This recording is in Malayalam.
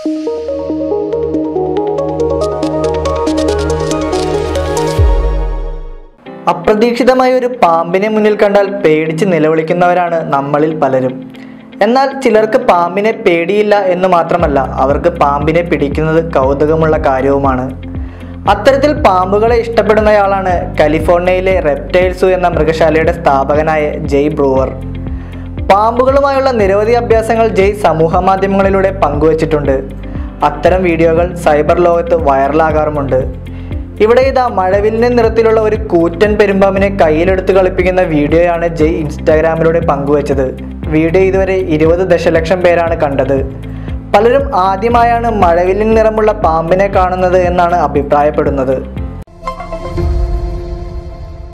അപ്രതീക്ഷിതമായ ഒരു പാമ്പിനെ മുന്നിൽ കണ്ടാൽ പേടിച്ച് നിലവിളിക്കുന്നവരാണ് നമ്മളിൽ പലരും എന്നാൽ ചിലർക്ക് പാമ്പിനെ പേടിയില്ല എന്ന് മാത്രമല്ല അവർക്ക് പാമ്പിനെ പിടിക്കുന്നത് കൗതുകമുള്ള കാര്യവുമാണ് അത്തരത്തിൽ പാമ്പുകളെ ഇഷ്ടപ്പെടുന്നയാളാണ് കാലിഫോർണിയയിലെ റെപ്റ്റൈൽസു എന്ന മൃഗശാലയുടെ സ്ഥാപകനായ ജയ് ബ്രൂവർ പാമ്പുകളുമായുള്ള നിരവധി അഭ്യാസങ്ങൾ ജയ് സമൂഹ മാധ്യമങ്ങളിലൂടെ പങ്കുവച്ചിട്ടുണ്ട് അത്തരം വീഡിയോകൾ സൈബർ ലോകത്ത് വൈറലാകാറുമുണ്ട് ഇവിടെ ഇതാ മഴവില്ലിന് നിറത്തിലുള്ള ഒരു കൂറ്റൻ പെരുമ്പാമ്പിനെ കയ്യിലെടുത്ത് കളിപ്പിക്കുന്ന വീഡിയോയാണ് ജയ് ഇൻസ്റ്റാഗ്രാമിലൂടെ പങ്കുവച്ചത് വീഡിയോ ഇതുവരെ ഇരുപത് ദശലക്ഷം പേരാണ് കണ്ടത് പലരും ആദ്യമായാണ് മഴവില്ലിൻ നിറമുള്ള പാമ്പിനെ കാണുന്നത് എന്നാണ് അഭിപ്രായപ്പെടുന്നത്